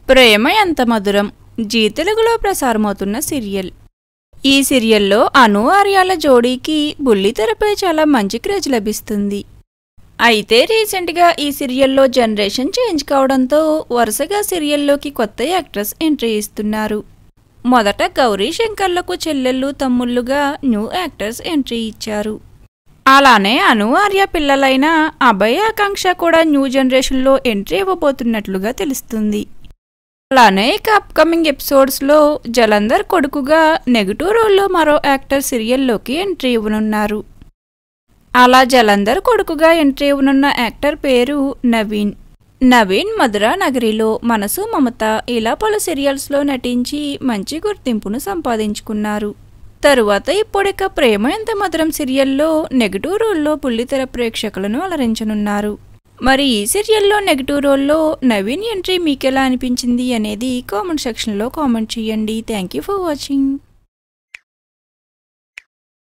ప్రేమ ఎంత మధురం జీ తెలుగులో ప్రసారమవుతున్న సీరియల్ ఈ సీరియల్లో అను ఆర్యాల జోడీకి బుల్లితెరపై చాలా మంచి క్రేజ్ లభిస్తుంది అయితే రీసెంట్గా ఈ సీరియల్లో జనరేషన్ చేంజ్ కావడంతో వరుసగా సీరియల్లోకి కొత్త యాక్ట్రెస్ ఎంట్రీ ఇస్తున్నారు మొదట గౌరీ శంకర్లకు చెల్లెళ్ళు తమ్ముళ్ళుగా న్యూ యాక్టర్స్ ఎంట్రీ ఇచ్చారు అలానే అను ఆర్య పిల్లలైన అభయ్ ఆకాంక్ష కూడా న్యూ జనరేషన్లో ఎంట్రీ ఇవ్వబోతున్నట్లుగా తెలుస్తుంది అలానే ఇక అప్కమింగ్ ఎపిసోడ్స్లో జలంధర్ కొడుకుగా నెగిటివ్ రోల్లో మరో యాక్టర్ సీరియల్లోకి ఎంట్రీ ఇవ్వనున్నారు అలా జలంధర్ కొడుకుగా ఎంట్రీ ఇవ్వనున్న యాక్టర్ పేరు నవీన్ నవీన్ మధురా నగరిలో మనసు మమత ఇలా పలు సీరియల్స్లో నటించి మంచి గుర్తింపును సంపాదించుకున్నారు తరువాత ఇప్పుడిక ప్రేమ ఎంత మధురం సీరియల్లో నెగిటివ్ రోల్లో బుల్లితెర ప్రేక్షకులను అలరించనున్నారు మరి ఈ సీరియల్లో నెగిటివ్ రోల్లో నవీన్ ఎంట్రీ మీకెలా అనిపించింది అనేది కామెంట్ సెక్షన్లో కామెంట్ చేయండి థ్యాంక్ యూ ఫర్ వాచింగ్